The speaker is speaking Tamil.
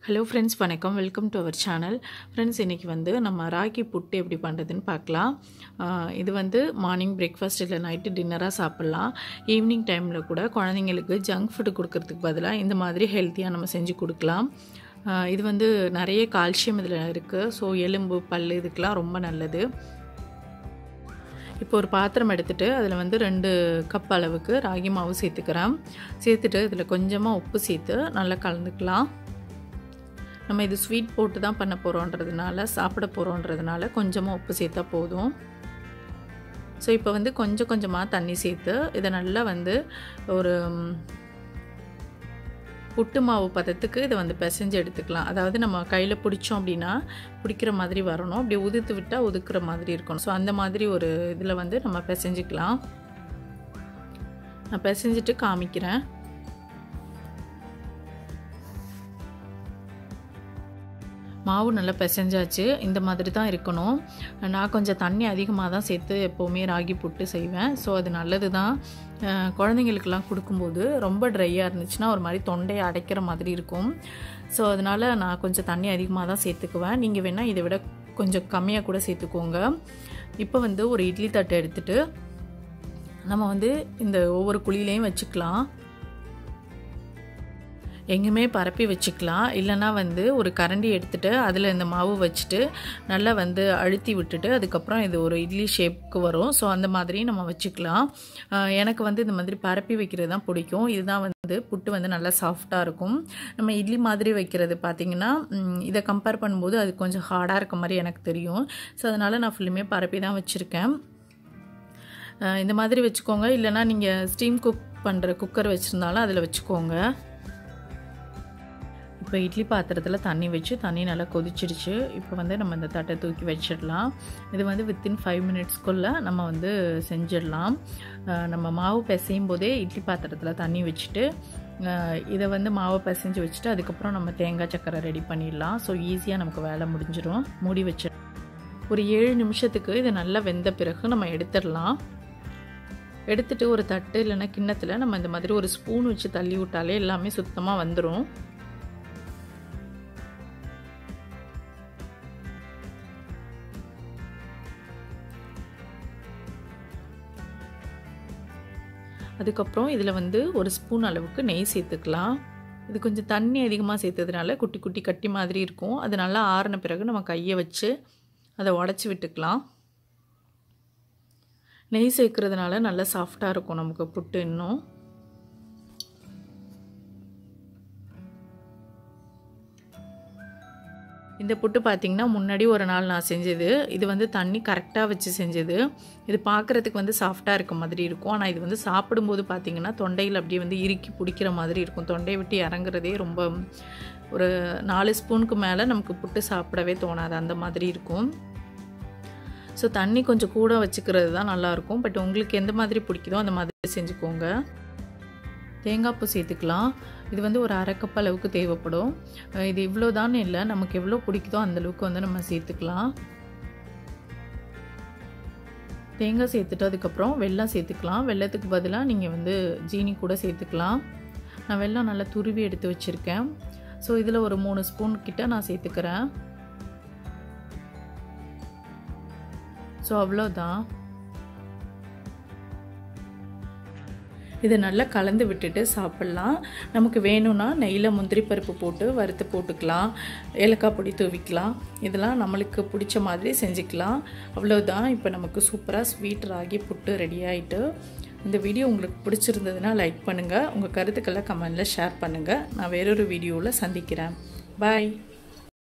ஹலோ ஃப்ரெண்ட்ஸ் வணக்கம் welcome to our channel friends இன்றைக்கி வந்து நம்ம ராகி புட்டு எப்படி பண்ணுறதுன்னு பார்க்கலாம் ஆஹ் இது வந்து மார்னிங் பிரேக்ஃபாஸ்ட் இல்லை நைட்டு டின்னராக சாப்பிட்லாம் ஈவினிங் டைமில் கூட குழந்தைங்களுக்கு ஜங்க் ஃபுட்டு கொடுக்கறதுக்கு பதிலாக இந்த மாதிரி ஹெல்த்தியாக நம்ம செஞ்சு கொடுக்கலாம் ஆஹ் இது வந்து நிறைய கால்சியம் இதில் இருக்குது ஸோ எலும்பு பல் இதுக்கெலாம் ரொம்ப நல்லது இப்போ ஒரு பாத்திரம் எடுத்துகிட்டு அதில் வந்து ரெண்டு கப் அளவுக்கு ராகி மாவு சேர்த்துக்கிறேன் சேர்த்துட்டு இதில் கொஞ்சமாக உப்பு சேர்த்து நல்லா கலந்துக்கலாம் நம்ம இது ஸ்வீட் போட்டு தான் பண்ண போகிறோன்றதுனால சாப்பிட போகிறோன்றதுனால கொஞ்சமாக உப்பு சேர்த்தா போதும் ஸோ இப்போ வந்து கொஞ்சம் கொஞ்சமாக தண்ணி சேர்த்து இதை நல்லா வந்து ஒரு புட்டு மாவு பதத்துக்கு இதை வந்து பிசைஞ்சு எடுத்துக்கலாம் அதாவது நம்ம கையில் பிடிச்சோம் அப்படின்னா பிடிக்கிற மாதிரி வரணும் அப்படி உதுத்து விட்டால் ஒதுக்குற மாதிரி இருக்கணும் ஸோ அந்த மாதிரி ஒரு இதில் வந்து நம்ம பிசைஞ்சிக்கலாம் நான் பிசைஞ்சிட்டு காமிக்கிறேன் மாவு நல்லா பிசைஞ்சாச்சு இந்த மாதிரி தான் இருக்கணும் நான் கொஞ்சம் தண்ணி அதிகமாக தான் சேர்த்து எப்போவுமே ராகி புட்டு செய்வேன் ஸோ அது நல்லது தான் குழந்தைங்களுக்கெல்லாம் கொடுக்கும்போது ரொம்ப ட்ரையாக இருந்துச்சுன்னா ஒரு மாதிரி தொண்டையை அடைக்கிற மாதிரி இருக்கும் ஸோ அதனால் நான் கொஞ்சம் தண்ணி அதிகமாக தான் சேர்த்துக்குவேன் நீங்கள் வேணால் இதை விட கொஞ்சம் கம்மியாக கூட சேர்த்துக்கோங்க இப்போ வந்து ஒரு இட்லி தட்டை எடுத்துகிட்டு நம்ம வந்து இந்த ஒவ்வொரு குழியிலையும் வச்சுக்கலாம் எங்கேயுமே பரப்பி வச்சுக்கலாம் இல்லைனா வந்து ஒரு கரண்டி எடுத்துகிட்டு அதில் இந்த மாவு வச்சுட்டு நல்லா வந்து அழுத்தி விட்டுட்டு அதுக்கப்புறம் இது ஒரு இட்லி ஷேப்புக்கு வரும் ஸோ அந்த மாதிரி நம்ம வச்சுக்கலாம் எனக்கு வந்து இந்த மாதிரி பரப்பி வைக்கிறது தான் பிடிக்கும் இதுதான் வந்து புட்டு வந்து நல்லா சாஃப்டாக இருக்கும் நம்ம இட்லி மாதிரி வைக்கிறது பார்த்திங்கன்னா இதை கம்பேர் பண்ணும்போது அது கொஞ்சம் ஹார்டாக இருக்க மாதிரி எனக்கு தெரியும் ஸோ அதனால் நான் ஃபுல்லுமே பரப்பி தான் வச்சுருக்கேன் இந்த மாதிரி வச்சுக்கோங்க இல்லைனா நீங்கள் ஸ்டீம் குக் பண்ணுற குக்கர் வச்சுருந்தாலும் அதில் வச்சுக்கோங்க இப்போ இட்லி பாத்திரத்தில் தண்ணி வச்சு தண்ணி நல்லா கொதிச்சிடுச்சு இப்போ வந்து நம்ம இந்த தட்டை தூக்கி வச்சிடலாம் இது வந்து வித்தின் ஃபைவ் மினிட்ஸ்க்குள்ளே நம்ம வந்து செஞ்சிடலாம் நம்ம மாவு பிசையும் போதே இட்லி பாத்திரத்தில் தண்ணி வச்சுட்டு இதை வந்து மாவை பிசைஞ்சு வச்சுட்டு அதுக்கப்புறம் நம்ம தேங்காய் சக்கரை ரெடி பண்ணிடலாம் ஸோ ஈஸியாக நமக்கு வேலை முடிஞ்சிடும் மூடி வச்சு ஒரு ஏழு நிமிஷத்துக்கு இது நல்லா வெந்த பிறகு நம்ம எடுத்துடலாம் எடுத்துகிட்டு ஒரு தட்டு இல்லைன்னா கிண்ணத்தில் நம்ம இந்த மாதிரி ஒரு ஸ்பூன் வச்சு தள்ளி விட்டாலே எல்லாமே சுத்தமாக வந்துடும் அதுக்கப்புறம் இதில் வந்து ஒரு ஸ்பூன் அளவுக்கு நெய் சேர்த்துக்கலாம் இது கொஞ்சம் தண்ணி அதிகமாக சேர்த்ததுனால குட்டி குட்டி கட்டி மாதிரி இருக்கும் அது நல்லா ஆறின பிறகு நம்ம கையை வச்சு அதை உடச்சி விட்டுக்கலாம் நெய் சேர்க்குறதுனால நல்லா சாஃப்டாக இருக்கும் நமக்கு புட்டு இன்னும் இந்த புட்டு பார்த்திங்கன்னா முன்னாடி ஒரு நாள் நான் செஞ்சது இது வந்து தண்ணி கரெக்டாக வச்சு செஞ்சது இது பார்க்குறதுக்கு வந்து சாஃப்டாக இருக்க மாதிரி இருக்கும் ஆனால் இது வந்து சாப்பிடும்போது பார்த்திங்கன்னா தொண்டையில் அப்படியே வந்து இறுக்கி பிடிக்கிற மாதிரி இருக்கும் தொண்டையை விட்டு இறங்குறதே ரொம்ப ஒரு நாலு ஸ்பூனுக்கு மேலே நமக்கு புட்டு சாப்பிடவே தோணாது அந்த மாதிரி இருக்கும் ஸோ தண்ணி கொஞ்சம் கூட வச்சுக்கிறது தான் நல்லாயிருக்கும் பட் உங்களுக்கு எந்த மாதிரி பிடிக்குதோ அந்த மாதிரி செஞ்சுக்கோங்க தேங்காய் பூ சேர்த்துக்கலாம் இது வந்து ஒரு அரை கப் அளவுக்கு தேவைப்படும் இது இவ்வளோ தான் இல்லை நமக்கு எவ்வளோ பிடிக்குதோ அந்தளவுக்கு வந்து நம்ம சேர்த்துக்கலாம் தேங்காய் சேர்த்துட்டு அதுக்கப்புறம் வெல்லம் சேர்த்துக்கலாம் வெள்ளத்துக்கு பதிலாக நீங்கள் வந்து ஜீனி கூட சேர்த்துக்கலாம் நான் வெல்லம் நல்லா துருவி எடுத்து வச்சுருக்கேன் ஸோ இதில் ஒரு மூணு ஸ்பூன் கிட்ட நான் சேர்த்துக்கிறேன் ஸோ அவ்வளோதான் இதை நல்லா கலந்து விட்டுட்டு சாப்பிட்லாம் நமக்கு வேணும்னா நெய்யில் முந்திரி பருப்பு போட்டு வறுத்து போட்டுக்கலாம் ஏலக்காய் பொடி தூவிக்கலாம் இதெல்லாம் நம்மளுக்கு பிடிச்ச மாதிரி செஞ்சுக்கலாம் அவ்வளோதான் இப்போ நமக்கு சூப்பராக ஸ்வீட் ராகி புட்டு ரெடி ஆகிட்டு இந்த வீடியோ உங்களுக்கு பிடிச்சிருந்ததுன்னா லைக் பண்ணுங்கள் உங்கள் கருத்துக்களை கமெண்டில் ஷேர் பண்ணுங்கள் நான் வேறொரு வீடியோவில் சந்திக்கிறேன் பாய்